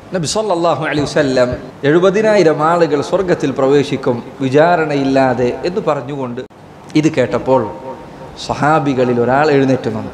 നബി സല്ലല്ലാഹു അലൈഹി വസല്ലം എഴുപതിനായിരം ആളുകൾ സ്വർഗത്തിൽ പ്രവേശിക്കും വിചാരണയില്ലാതെ എന്ന് പറഞ്ഞുകൊണ്ട് ഇത് കേട്ടപ്പോൾ സഹാബികളിൽ ഒരാൾ എഴുന്നേറ്റ് നിന്നു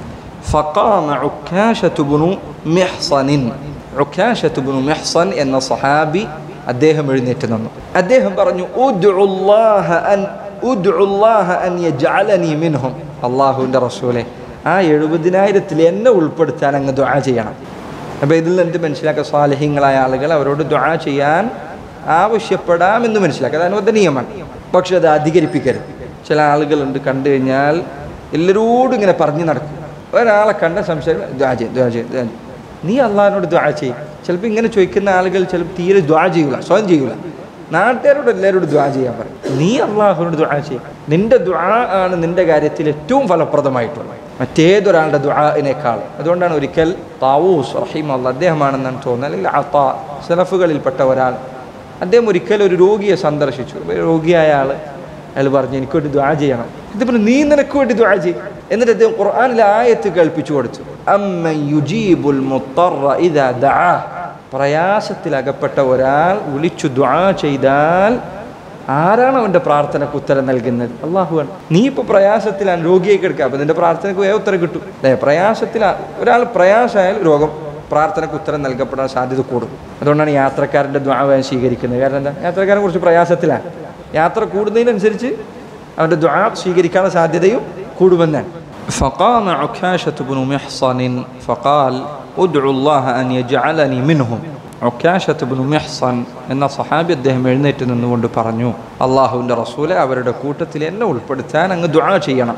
ഫഖാമ ഉക്കാശത്തു ബിനു മിഹ്സനിൻ ഉക്കാശത്തു ബിനു മിഹ്സൻ എന്ന സഹാബി അദ്ദേഹം എഴുന്നേറ്റ് നിന്നു അദ്ദേഹം പറഞ്ഞു ഉദ്ഉല്ലാഹ അൻ ഉദ്ഉല്ലാഹ അൻ യജ്അലനി മിൻഹും അല്ലാഹുവിൻ്റെ റസൂലെ ആ എഴുപതിനായിരത്തിൽ എന്നെ ഉൾപ്പെടുത്താൻ അങ്ങ് ദുആ ചെയ്യണം അപ്പോൾ ഇതിൽ നിന്ന് എന്ത് മനസ്സിലാക്കുക സ്വാലഹ്യങ്ങളായ ആളുകൾ അവരോട് ദുആ ചെയ്യാൻ ആവശ്യപ്പെടാമെന്ന് മനസ്സിലാക്കുക അത് അനുവദനീയമാണ് പക്ഷെ അത് അധികരിപ്പിക്കരുത് ചില ആളുകളുണ്ട് കണ്ടു കഴിഞ്ഞാൽ എല്ലാവരോടും ഇങ്ങനെ പറഞ്ഞു നടക്കും ഒരാളെ കണ്ട സംശയം ദ്വാ ചെയ്യും ദ്വാ ചെയ്യും ദ്വാ ചെയ്യും നീ അള്ളാഹിനോട് ദ്വാ ചെയ്യും ചിലപ്പോൾ ഇങ്ങനെ ചോദിക്കുന്ന ആളുകൾ ചിലപ്പോൾ തീരെ ദ്വാ ചെയ്യൂല സ്വയം ചെയ്യൂല നാട്ടുകാരോട് എല്ലാവരോടും ദ്വാ ചെയ്യാൻ പറയും നീ അള്ളാഹുവിനോട് ദ്വാ ചെയ്യും നിന്റെ ദ്വാ ആണ് നിന്റെ കാര്യത്തിൽ ഏറ്റവും ഫലപ്രദമായിട്ടുള്ളത് മറ്റേതൊരാളുടെ ദ്വാഇനേക്കാൾ അതുകൊണ്ടാണ് ഒരിക്കൽ താവൂസ് റഹീം അല്ല അദ്ദേഹമാണെന്നാണ് തോന്നുന്നത് അല്ലെങ്കിൽ അത്താ സെലഫുകളിൽപ്പെട്ട ഒരാൾ അദ്ദേഹം ഒരിക്കൽ ഒരു രോഗിയെ സന്ദർശിച്ചു ഒരു രോഗിയായ ആൾ അയാൾ പറഞ്ഞു എനിക്ക് വേണ്ടി ദ്വാ ചെയ്യണം ഇതിപ്പോൾ നീ നിനക്ക് വേണ്ടി ദ്വാ ചെയ്യും എന്നിട്ട് അദ്ദേഹം ഖുർആനിലെ ആയത്ത് കേൾപ്പിച്ചു കൊടുത്തു അമ്മ യുജീബുൽ മുത്തറ ഇദാ ദആ പ്രയാസത്തിൽ അകപ്പെട്ട ഒരാൾ വിളിച്ചു ദ്വാ ചെയ്താൽ ആരാണ് അവൻ്റെ പ്രാർത്ഥനയ്ക്ക് ഉത്തരം നൽകുന്നത് അള്ളാഹുവാണ് നീ ഇപ്പോൾ പ്രയാസത്തിലാണ് രോഗിയെ കിടക്കുക അപ്പം നിന്റെ പ്രാർത്ഥനയ്ക്ക് വേഗം ഉത്തരം കിട്ടും അല്ലേ പ്രയാസത്തിലാണ് ഒരാൾ പ്രയാസമായാൽ രോഗം പ്രാർത്ഥനയ്ക്ക് ഉത്തരം നൽകപ്പെടാൻ സാധ്യത കൂടും അതുകൊണ്ടാണ് യാത്രക്കാരൻ്റെ ദ്വാവയം സ്വീകരിക്കുന്നത് കാരണം എന്താ യാത്രക്കാരൻ കുറച്ച് പ്രയാസത്തിലാണ് യാത്ര കൂടുന്നതിനനുസരിച്ച് അവൻ്റെ ദ്വാ സ്വീകരിക്കാനുള്ള സാധ്യതയും കൂടുമെന്നാണ് فقام عكاشة بن محصن فقال ادعو الله أن يجعلني منهم ഒക്കാശത്ത് ബിനു മെഹ്സൻ എന്ന സഹാബി അദ്ദേഹം എഴുന്നേറ്റ് നിന്നുകൊണ്ട് പറഞ്ഞു അള്ളാഹുവിൻ്റെ റസൂലെ അവരുടെ കൂട്ടത്തിൽ എന്നെ ഉൾപ്പെടുത്താൻ അങ്ങ് ദുആ ചെയ്യണം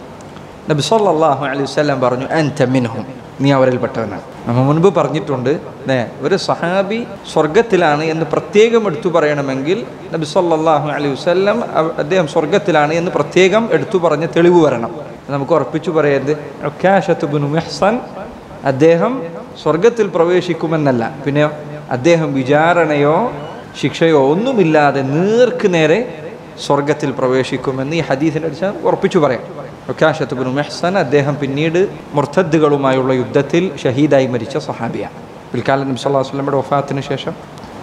നബി സല്ലല്ലാഹു അലൈഹി വസല്ലം പറഞ്ഞു അൻത മിൻഹും നീ അവരിൽപ്പെട്ടവനാണ് നമ്മൾ മുൻപ് പറഞ്ഞിട്ടുണ്ട് നേ ഒരു സഹാബി സ്വർഗത്തിലാണ് എന്ന് പ്രത്യേകം എടുത്തു പറയണമെങ്കിൽ നബി സല്ലല്ലാഹു അലൈഹി വസല്ലം അവ- അദ്ദേഹം സ്വർഗത്തിലാണ് എന്ന് പ്രത്യേകം എടുത്തു പറഞ്ഞ തെളിവ് വരണം നമുക്ക് ഉറപ്പിച്ചു പറയരുത് ഒക്കാശത്ത് ബിനു മെഹ്സൻ അദ്ദേഹം സ്വർഗത്തിൽ പ്രവേശിക്കുമെന്നല്ല പിന്നെ അദ്ദേഹം വിചാരണയോ ശിക്ഷയോ ഒന്നുമില്ലാതെ നേർക്ക് നേരെ സ്വർഗത്തിൽ പ്രവേശിക്കുമെന്ന് ഈ ഹദീസിൻ്റെ അടിച്ചാൽ ഉറപ്പിച്ചു പറയാം ഒക്കാശത്ത് ബിനു മെഹ്സൻ അദ്ദേഹം പിന്നീട് മുർത്തദ്ദുകളുമായുള്ള യുദ്ധത്തിൽ ഷഹീദായി മരിച്ച സഹാബിയാണ് പിൽക്കാലം നബി സല്ലല്ലാഹു അലൈഹി വസല്ലമയുടെ വഫാത്തിന് ശേഷം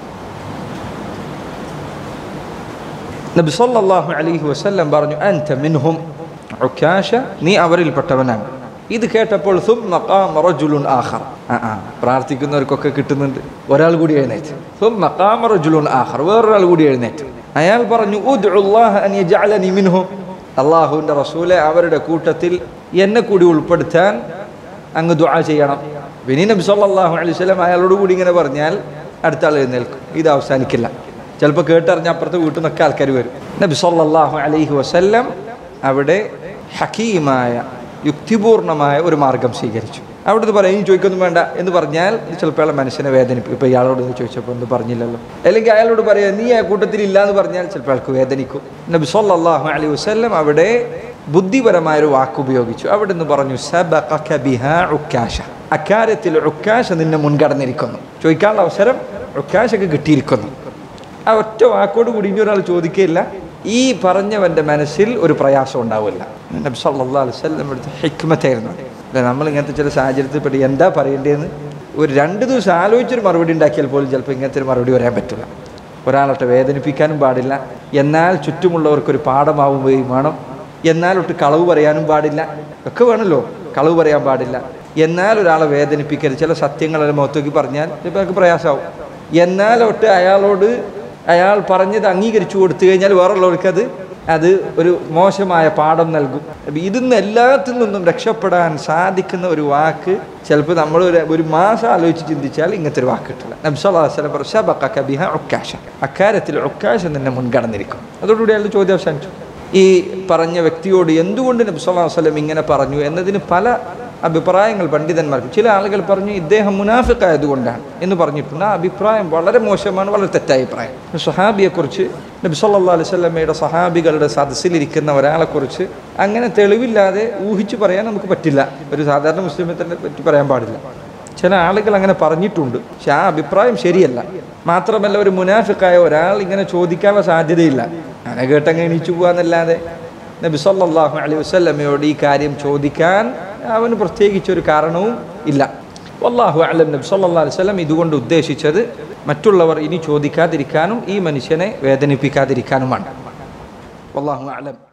നബി സല്ലല്ലാഹു അലൈഹി വസല്ലം പറഞ്ഞു അൻത മിൻഹും ഉക്കാശ നീ അവരിൽപ്പെട്ടവനാണ് ഇത് കേട്ടപ്പോൾ ثم قام رجل آخر ആ ആ പ്രാർത്ഥിക്കുന്നവർക്കൊക്കെ കിട്ടുന്നുണ്ട് ഒരാൾ കൂടി എഴുന്നേറ്റ് ثم قام رجل آخر വേറൊരാൾ കൂടി എഴുന്നേറ്റ് അയാൾ പറഞ്ഞു ادعوا الله ان يجعلني منهم അള്ളാഹുവിൻ്റെ റസൂലെ അവരുടെ കൂട്ടത്തിൽ എന്നെ കൂടി ഉൾപ്പെടുത്താൻ അങ്ങ് ദുആ ചെയ്യണം വിനി നബി സല്ലല്ലാഹു അലൈഹി വസല്ലം അയാളോട് കൂടി ഇങ്ങനെ പറഞ്ഞാൽ അടുത്ത ആൾ എഴുന്നേൽക്കും ഇത് അവസാനിക്കില്ല ചിലപ്പോൾ കേട്ടറിഞ്ഞ അപ്പുറത്ത് വീട്ടിൽ നിന്നൊക്കെ ആൾക്കാർ വരും നബി സല്ലല്ലാഹു അലൈഹി വസല്ലം അവിടെ ഹക്കീമായ യുക്തിപൂർണമായ ഒരു മാർഗം സ്വീകരിച്ചു അവിടുന്ന് പറയും ഇനി ചോദിക്കൊന്നും വേണ്ട എന്ന് പറഞ്ഞാൽ ഇത് ചിലപ്പോൾ അയാളെ മനസ്സിനെ വേദനിപ്പിക്കും ഇപ്പോൾ ഇയാളോട് ഇത് ചോദിച്ചപ്പോൾ ഒന്നും പറഞ്ഞില്ലല്ലോ അല്ലെങ്കിൽ അയാളോട് പറയാം നീ ആ കൂട്ടത്തിൽ ഇല്ല എന്ന് പറഞ്ഞാൽ ചിലപ്പോൾ അയാൾക്ക് വേദനിക്കും നബി സല്ലല്ലാഹു അലൈഹി വസല്ലം അവിടെ ബുദ്ധിപരമായ ഒരു വാക്ക് ഉപയോഗിച്ചു അവിടെ നിന്ന് പറഞ്ഞു സബഖക ബിഹാ ഉക്കാശ അക്കാര്യത്തിൽ ഉക്കാശ നിന്നെ മുൻകടന്നിരിക്കുന്നു ചോദിക്കാനുള്ള അവസരം ഉക്കാശക്ക് കിട്ടിയിരിക്കുന്നു ആ ഒറ്റ വാക്കോട് കൂടി ഇനി ഒരാൾ ചോദിക്കുകയില്ല ഈ പറഞ്ഞവൻ്റെ മനസ്സിൽ ഒരു പ്രയാസം ഉണ്ടാവില്ല നബി സല്ലല്ലാഹു അലൈഹി വസല്ലം എടുത്ത് ഹിക്മത്തായിരുന്നു അല്ലെ നമ്മൾ ഇങ്ങനത്തെ ചില സാഹചര്യത്തിൽ പെട്ട് എന്താ പറയേണ്ടതെന്ന് ഒരു രണ്ട് ദിവസം ആലോചിച്ചൊരു മറുപടി ഉണ്ടാക്കിയാൽ പോലും ചിലപ്പോൾ ഇങ്ങനത്തെ ഒരു മറുപടി പറയാൻ പറ്റില്ല ഒരാളൊട്ട് വേദനിപ്പിക്കാനും പാടില്ല എന്നാൽ ചുറ്റുമുള്ളവർക്കൊരു പാഠമാവുകയും വേണം എന്നാൽ ഒട്ട് കളവ് പറയാനും പാടില്ല ഒക്കെ വേണമല്ലോ കളവ് പറയാൻ പാടില്ല എന്നാൽ ഒരാളെ വേദനിപ്പിക്കരുത് ചില സത്യങ്ങളെ മുഖത്തേക്ക് പറഞ്ഞാൽ ചിലപ്പോൾ അയാൾക്ക് പ്രയാസമാവും എന്നാലൊട്ട് അയാളോട് അയാൾ പറഞ്ഞത് അംഗീകരിച്ചു കൊടുത്തു കഴിഞ്ഞാൽ വേറുള്ളവർക്ക് അത് അത് ഒരു മോശമായ പാഠം നൽകും അപ്പം ഇതിന്ന് എല്ലാത്തിൽ നിന്നും രക്ഷപ്പെടാൻ സാധിക്കുന്ന ഒരു വാക്ക് ചിലപ്പോൾ നമ്മൾ ഒരു ഒരു മാസം ആലോചിച്ച് ചിന്തിച്ചാൽ ഇങ്ങനത്തെ ഒരു വാക്ക് കിട്ടില്ല നബ്സല്ലാസ്ലം ബിഹ ഒക്കാശ അക്കാര്യത്തിൽ ഒക്കാശ നിന്നെ മുൻകടന്നിരിക്കും അതോടുകൂടി അയാളുടെ ചോദ്യം അവസാനിച്ചു ഈ പറഞ്ഞ വ്യക്തിയോട് എന്തുകൊണ്ട് നബി സല്ലല്ലാഹു അലൈഹി വസല്ലം ഇങ്ങനെ പറഞ്ഞു എന്നതിന് പല അഭിപ്രായങ്ങൾ പണ്ഡിതന്മാർക്ക് ചില ആളുകൾ പറഞ്ഞു ഇദ്ദേഹം മുനാഫിക്കായതുകൊണ്ടാണ് എന്ന് പറഞ്ഞിട്ടുണ്ട് ആ അഭിപ്രായം വളരെ മോശമാണ് വളരെ തെറ്റായ അഭിപ്രായം സഹാബിയെക്കുറിച്ച് നബി സല്ലല്ലാഹു അലൈഹി വസല്ലമയുടെ സഹാബികളുടെ സദസ്സിലിരിക്കുന്ന ഒരാളെക്കുറിച്ച് അങ്ങനെ തെളിവില്ലാതെ ഊഹിച്ച് പറയാൻ നമുക്ക് പറ്റില്ല ഒരു സാധാരണ മുസ്ലിമെ തന്നെ പറ്റി പറയാൻ പാടില്ല ചില ആളുകൾ അങ്ങനെ പറഞ്ഞിട്ടുണ്ട് പക്ഷെ ആ അഭിപ്രായം ശരിയല്ല മാത്രമല്ല ഒരു മുനാഫിക്കായ ഒരാൾ ഇങ്ങനെ ചോദിക്കാനുള്ള സാധ്യതയില്ല അങ്ങനെ കേട്ടങ്ങ് എണീച്ചു പോകാന്നല്ലാതെ നബി സല്ലല്ലാഹു അലൈഹി വസല്ലമയോട് ഈ കാര്യം ചോദിക്കാൻ അവന് പ്രത്യേകിച്ചൊരു കാരണവും ഇല്ല വല്ലാഹു അലം നബി സല്ലല്ലാഹു അലൈഹി വസല്ലം ഇതുകൊണ്ട് ഉദ്ദേശിച്ചത് മറ്റുള്ളവർ ഇനി ചോദിക്കാതിരിക്കാനും ഈ മനുഷ്യനെ വേദനിപ്പിക്കാതിരിക്കാനുമാണ് വല്ലാഹു അലം